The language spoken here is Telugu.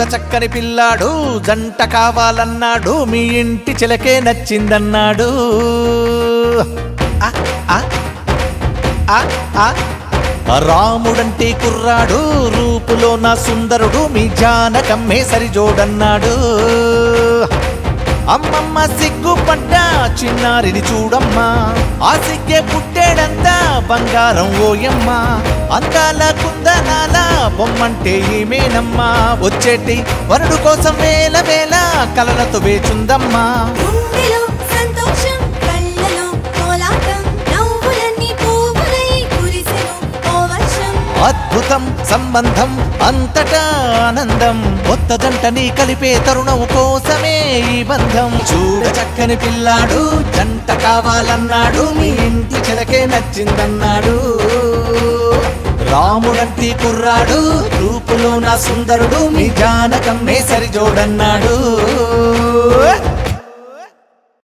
చక్కని పిల్లాడు జంట కావాలన్నాడు మీ ఇంటి చిలకే నచ్చిందన్నాడు ఆ, ఆ, ఆ, ఆ. రాముడంటే కుర్రాడు రూపులో నా సుందరుడు మీ జానకమ్మే సరిజోడన్నాడు అమ్మమ్మ సిగ్గుపడ్డా చిన్నారిని చూడమ్మా ఆ సిగ్గే పుట్టేడంతా బంగారం ఓయమ్మ అందాల కుందనాల బొమ్మంటే ఈమెనమ్మా వచ్చేటి వరుడు కోసం వేల వేల కలలతో వేచుందమ్మా గుండెలో సంతోషం కళ్ళలో కోలాటం నవ్వులన్నీ పువ్వులై కురిసెను ఓ వర్షం అద్భుతం సంబంధం అంతటా ఆనందం కొత్త జంటని కలిపే తరుణం కోసమే ఈ బంధం చూడ చక్కని పిల్లాడు జంట కావాలన్నాడు మీ ఇంటి చిలకే నచ్చిందన్నాడు రాముడంటి కుర్రాడు రూపులో నా సుందరుడు మీ జానకమ్మే సరిజోడన్నాడు